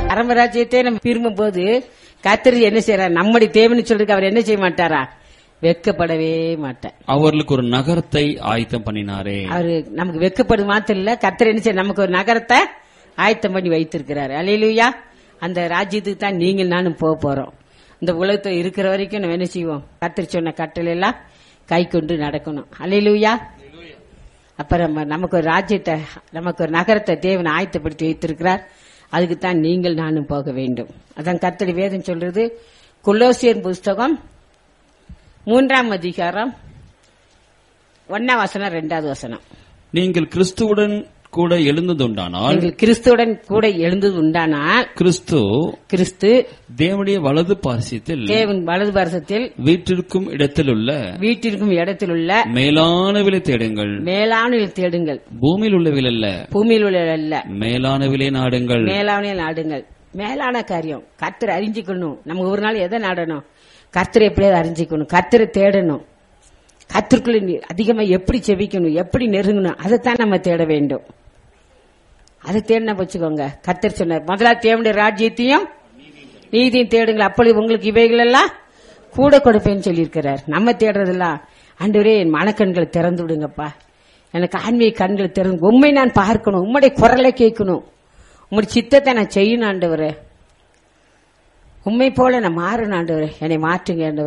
பரமராஜ்யத்தை நம்ம விரும்பும் போது கத்திரி என்ன செய்யறார் நம்முடைய தேவன்னு சொல்றதுக்கு அவர் என்ன செய்ய மாட்டாரா வெக்கப்படவே மாட்டார் அவர்களுக்கு ஒரு நகரத்தை ஆயத்தம் பண்ணினாரே அவரு நமக்கு வெக்கப்படு மாத்திரம் இல்ல கத்தர் என்ன செய்ய நமக்கு ஒரு நகரத்தை ஆயத்தம் பண்ணி வைத்திருக்கிறாரு அலையிலுயா அந்த ராஜ்யத்துக்கு தான் நீங்கள் நானும் போக போறோம் இந்த உலகத்தை இருக்கிற வரைக்கும் நம்ம என்ன செய்வோம் கத்தர் சொன்ன கட்டளை எல்லாம் கை கொண்டு நடக்கணும் அலையிலுயா அப்ப நம்ம நமக்கு ஒரு ராஜ்யத்தை நமக்கு ஒரு நகரத்தை தேவன் ஆயத்தப்படுத்தி வைத்திருக்கிறார் அதுக்கு தான் நீங்கள் நானும் போக வேண்டும் அதான் கர்த்தடி வேதம் சொல்றது குலோசியர் புஸ்தகம் மூன்றாம் அதிகாரம் ஒன்னாம் வசனம் ரெண்டாவது வசனம் நீங்கள் கிறிஸ்துவுடன் கூட எழுந்ததுண்டானால் நீங்கள் கிறிஸ்துவுடன் கூட எழுந்தது உண்டானால் கிறிஸ்து கிறிஸ்து தேவனுடைய வலது பாரசியத்தில் தேவன் வலது வருஷத்தில் வீற்றிருக்கும் இடத்திலுள்ள வீட்டிற்கும் இடத்தில் உள்ள மேலானவிலை தேடுங்கள் மேலான தேடுங்கள் பூமியில் உள்ளவில் அல்ல பூமியில் உள்ள அல்ல மேலானவிலை நாடுங்கள் மேலான நாடுங்கள் மேலான காரியம் கர்த்தரை அறிஞ்சிக்கணும் நம்ம ஒரு நாள் எதை நாடணும் கர்த்தரை எப்படியாவது அறிஞ்சிக்கணும் கர்த்தரை தேடணும் கத்திற்குள்ள நீ- அதிகமா எப்படி செவிக்கணும் எப்படி நெருங்கணும் அதைத்தான் நம்ம தேட வேண்டும் அதை தேடின வச்சுக்கோங்க கர்த்தர் சொன்னார் முதலா தேவனுடைய ராஜ்யத்தையும் நீதியும் தேடுங்கள் அப்பொழுது உங்களுக்கு இவைகள் எல்லாம் கூட கொடுப்பேன்னு சொல்லியிருக்கிறார் நம்ம தேடுறதெல்லாம் ஆண்டவரே என் மனக்கண்களை திறந்து விடுங்கப்பா எனக்கு ஆன்மீக கண்களை திறந்து உண்மை நான் பார்க்கணும் உம்முடைய குரலை கேட்கணும் உம்முடைய சித்தத்தை நான் செய்யணும் ஆண்டவரே உண்மை போல நான் மாறணும் ஆண்டவரே என்னை மாற்றுங்க ஆண்டவரே